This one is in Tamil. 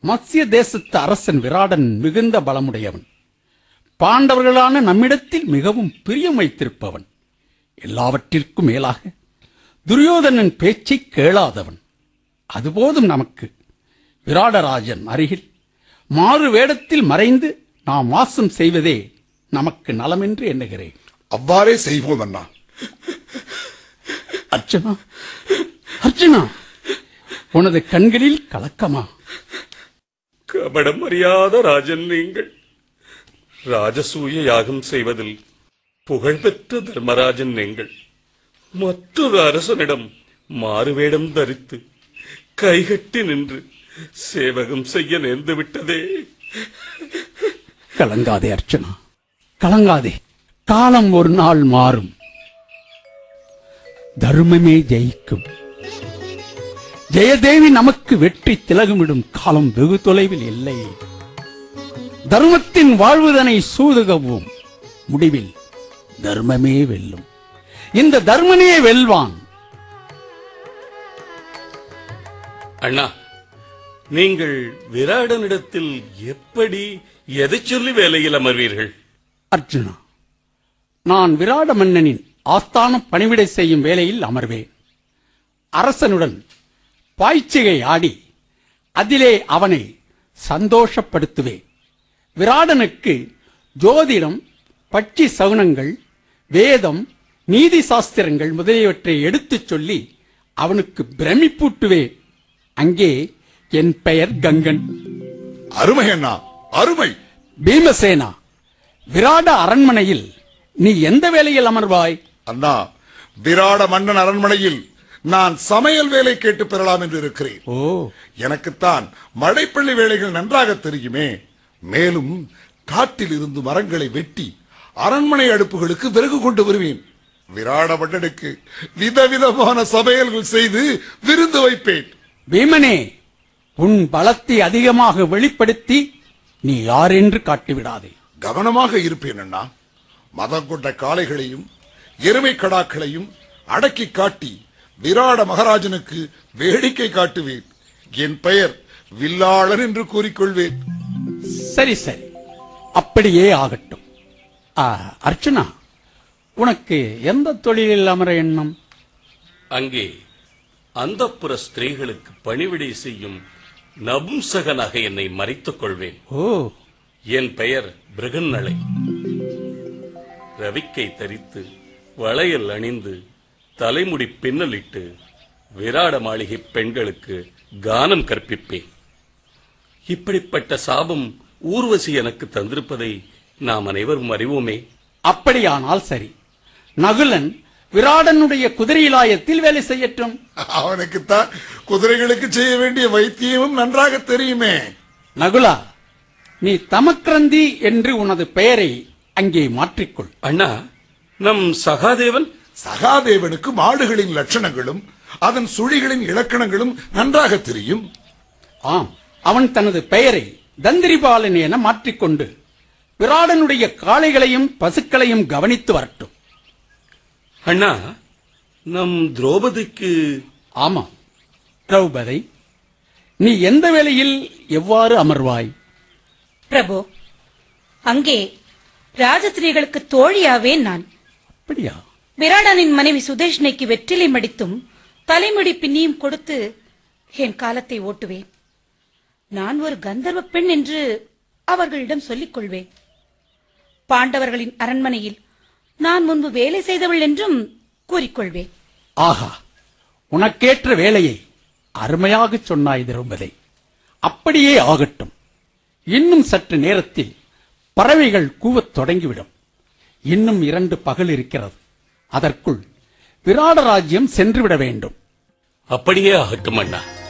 மத்ய தேசத்து அரசன் விராடன் மிகுந்த பலமுடையவன் பாண்டவர்களான நம்மிடத்தில் மிகவும் பிரியம் வைத்திருப்பவன் எல்லாவற்றிற்கும் மேலாக துரியோதனன் பேச்சை கேளாதவன் அதுபோதும் நமக்கு விராடராஜன் அருகில் மாறு வேடத்தில் மறைந்து நாம் வாசம் செய்வதே நமக்கு நலமென்று எண்ணுகிறேன் அவ்வாறே செய்வோம் அண்ணா அர்ச்சனா அர்ச்சனா உனது கண்களில் கலக்கமா கபடம் அறியாத ராஜன் நீங்கள் ராஜசூய யாகம் செய்வதில் புகழ்பெற்ற தர்மராஜன் நீங்கள் மற்றொரு அரசனிடம் மாறுவேடம் தரித்து கைகட்டி நின்று சேவகம் செய்ய நேர்ந்து விட்டதே கலங்காதே அர்ச்சனா கலங்காதே காலம் ஒரு நாள் மாறும் தர்மமே ஜெயிக்கும் ஜெயதேவி நமக்கு வெற்றி திலகமிடும் காலம் வெகு தொலைவில் இல்லை தர்மத்தின் வாழ்வுதனை சூதுகவும் முடிவில் தர்மமே வெல்லும் இந்த தர்மனே வெல்வான் அண்ணா நீங்கள் விராடனிடத்தில் எப்படி எதை சொல்லி வேலையில் அமர்வீர்கள் அர்ஜுனா நான் விராட மன்னனின் ஆஸ்தானம் பணிவிடை செய்யும் வேளையில் அமர்வேன் அரசனுடன் பாய்ச்சிகை ஆடி அதிலே அவனை சந்தோஷப்படுத்துவேன் விராடனுக்கு ஜோதிடம் பட்சி சகுனங்கள் வேதம் நீதி சாஸ்திரங்கள் முதலியவற்றை எடுத்துச் சொல்லி அவனுக்கு பிரமிப்பூட்டுவேன் அங்கே என் பெயர் கங்கன் அருமை அண்ணா அருமை பீமசேனா விராட அரண்மனையில் நீ எந்த வேலையில் அமர்வாய் அண்ணா விராட மன்னன் அரண்மனையில் நான் சமையல் வேலை கேட்டு பெறலாம் என்று இருக்கிறேன் ஓ எனக்குத்தான் மழைப்பள்ளி வேலைகள் நன்றாக தெரியுமே மேலும் காட்டில் இருந்து மரங்களை வெட்டி அரண்மனை அடுப்புகளுக்கு விறகு கொண்டு வருவேன் விராட மன்னனுக்கு விதவிதமான சமையல்கள் செய்து விருந்து வைப்பேன் பீமனே உன் பலத்தை அதிகமாக வெளிப்படுத்தி நீ யாரென்று காட்டிவிடாதே கவனமாக இருப்பேன் அண்ணா மதம் கொண்ட காளைகளையும் எருமை கடாக்களையும் அடக்கி காட்டி விராட மகாராஜனுக்கு வேடிக்கை காட்டுவேன் என் பெயர் வில்லாளன் என்று கூறிக்கொள்வேன் சரி சரி அப்படியே ஆகட்டும் ஆ, அர்ச்சனா உனக்கு எந்த தொழிலில் அமர எண்ணம் அங்கே அந்தப்புற ஸ்திரீகளுக்கு பணிவிடை செய்யும் நபும்சகனாக என்னை மறைத்துக் கொள்வேன் ஓ என் பெயர் பிருகன்னலை ரவிக்கை தரித்து வளையல் அணிந்து தலைமுடி பின்னலிட்டு விராட மாளிகை பெண்களுக்கு கானம் கற்பிப்பேன் இப்படிப்பட்ட சாபம் ஊர்வசி எனக்கு தந்திருப்பதை நாம் அனைவரும் அறிவோமே அப்படியானால் சரி நகுலன் விராடனுடைய குதிரையிலாயத்தில் வேலை செய்யட்டும் அவனுக்குத்தான் குதிரைகளுக்கு செய்ய வேண்டிய வைத்தியமும் நன்றாக தெரியுமே நகுலா நீ தமக்ரந்தி என்று உனது பெயரை அங்கே மாற்றிக்கொள் அண்ணா நம் சகாதேவன் சகாதேவனுக்கு மாடுகளின் லட்சணங்களும் அதன் சுழிகளின் இலக்கணங்களும் நன்றாக தெரியும் ஆம் அவன் தனது பெயரை தந்திரிபாலன் என மாற்றிக்கொண்டு விராடனுடைய காளைகளையும் பசுக்களையும் கவனித்து வரட்டும் அண்ணா நம் திரௌபதிக்கு ஆமாம் திரௌபதி நீ எந்த வேளையில் எவ்வாறு அமர்வாய் பிரபு அங்கே ராஜஸ்திரீகளுக்கு தோழியாவேன் நான் அப்படியா விராடனின் மனைவி சுதேஷ்ணைக்கு வெற்றிலை மடித்தும் தலைமுடி பின்னியும் கொடுத்து என் காலத்தை ஓட்டுவேன் நான் ஒரு கந்தர்வ பெண் என்று அவர்களிடம் சொல்லிக் கொள்வேன் பாண்டவர்களின் அரண்மனையில் நான் முன்பு வேலை செய்தவள் என்றும் கூறிக்கொள்வேன் ஆஹா உனக்கேற்ற வேலையை அருமையாகச் சொன்னாய் திரௌபதி அப்படியே ஆகட்டும் இன்னும் சற்று நேரத்தில் பறவைகள் கூவத் தொடங்கிவிடும் இன்னும் இரண்டு பகல் இருக்கிறது அதற்குள் விராட ராஜ்யம் சென்றுவிட வேண்டும் அப்படியே ஆகட்டும் அண்ணா